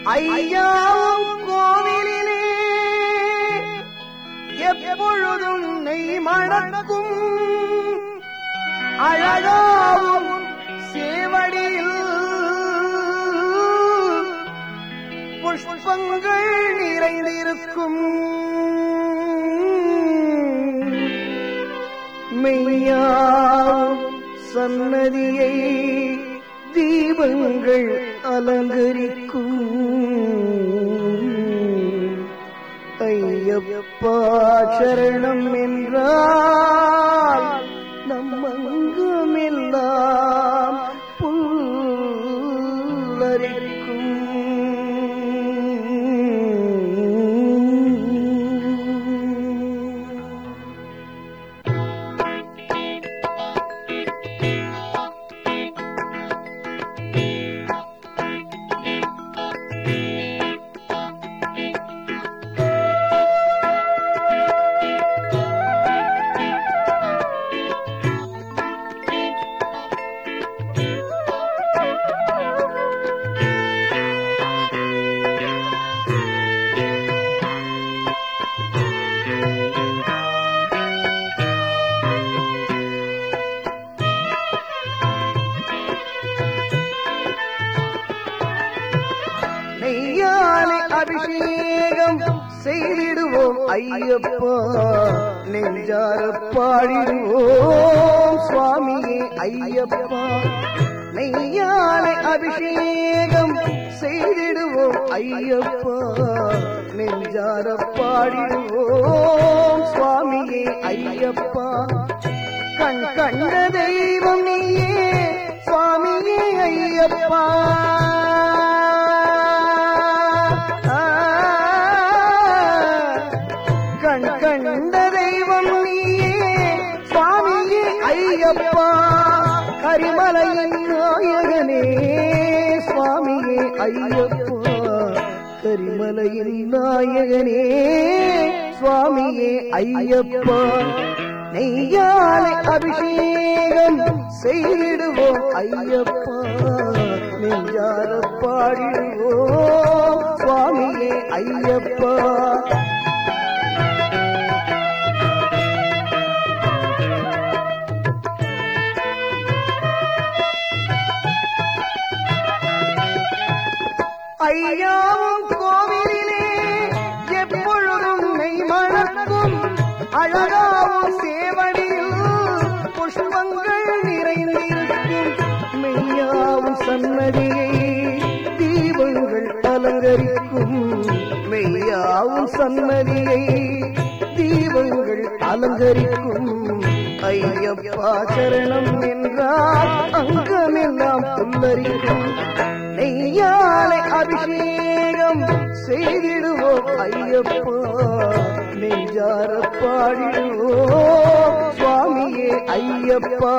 ஐயாவும் கோவிலிலே எப்பொழுதும் நெய் மணக்கும் அழகாவும் சேவடியில் புஷ்பங்கள் நிறைந்திருக்கும் மெய்யாவும் சன்னதியை தீபங்கள் அலங்கரிக்கும் ஐயப்பா சரணம் என்றால் நம்மங்கமெல்லாம் புல்லரிக்கும் நெய்யாலை அபிஷேகம் செய்திடுவோம் ஐயப்பா நெஞ்சார பாடிடுவோம் சுவாமியே ஐயப்பா நெய்யாலை அபிஷேகம் செய்திடுவோம் ஐயப்பா நெஞ்சார பாடிடுவோம் சுவாமியே ஐயப்பா கண் கண்ட தெய்வம் நீயே சுவாமியே ஐயப்பா கண் கண்ட தெய்வம் நீயே சுவாமியே ஐயப்பா கரிமலையின் நாயகனே சுவாமியே ஐயப்பா கரிமலையின் நாயகனே சுவாமியே ஐயப்பா நெய்யாலை அபிஷேகம் செய்திடுவோம் ஐயப்பா நெஞ்சார பாடிடுவோம் சுவாமியே ஐயப்பா ஐயாவும் கோவிலிலே எப்பொழுதும் நெய் மணக்கும் அழகாவும் சேவடியில் புஷ்பங்கள் நிறைந்திருக்கும் மெய்யாவும் சன்னதியை தீபங்கள் அலங்கரிக்கும் மெய்யாவும் சன்னதியை தீபங்கள் அலங்கரிக்கும் ஐயப்பா சரணம் என்றால் அங்கமெல்லாம் புல்லரிக்கும் நெய்யாலை அபிஷேகம் செய்திடுவோம் ஐயப்பா நெஞ்சார பாடிடுவோம் சுவாமியே ஐயப்பா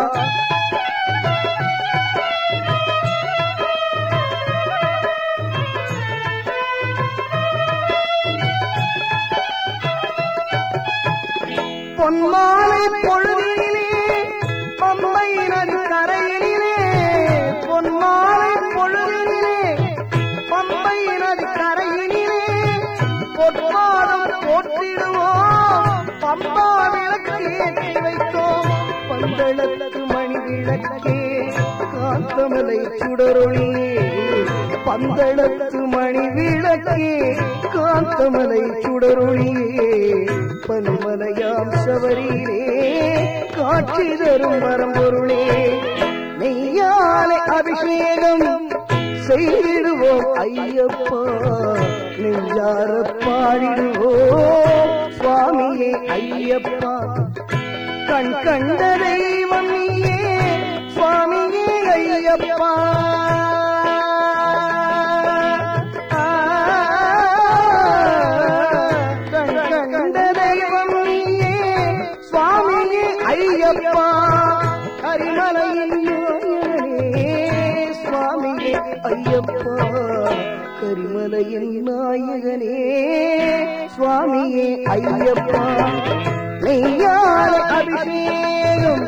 பொன்மாலை பொழுதிலே பம்பை நதி கரையிலே பொன்மாலை பொழுதிலே பம்பை நதி கரையிலே பொற்பாதம் போற்றிடுவோம் பம்பா விளக்கு ஏற்றி வைத்தோம் பந்தளத்து மணி விளக்கே காந்தமலை சுடரொளியே பந்தளத்து மணி விளக்கே காந்தமலை சுடரொளியே பன்மலையாம் சவரியிலே காட்சி தரும் வரம்பொருளே நெய்யாலை அபிஷேகம் செய்திடுவோம் ஐயப்பா நெஞ்சார பாடிடுவோம் சுவாமியே ஐயப்பா கண் கண்ட தெய்வம் நீயே சுவாமியே ஐயப்பா கண் கண்ட தெய்வம் நீயே சுவாமியே ஐயப்பா கரிமலையின் நாயகனே சுவாமியே ஐயப்பா கரிமலையின் நாயகனே சுவாமியே ஐயப்பா நெய்யால அபிஷேகம்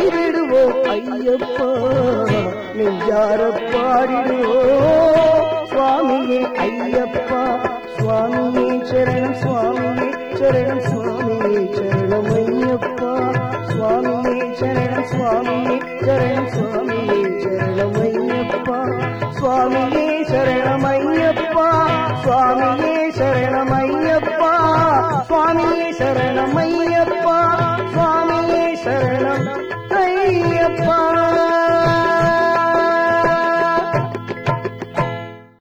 செய்திடுவோம் ஐயப்பா நெஞ்சார பாடிடுவோம் சுவாமியே ஐயப்பா சுவாமியே சரணம் சுவாமியே சரணம் சுவாமியே சரணம் ஐயப்பா சுவாமியே சரணம் சுவாமியே சரணம் சுவாமியே சரணம் ஐயப்பா சுவாமியே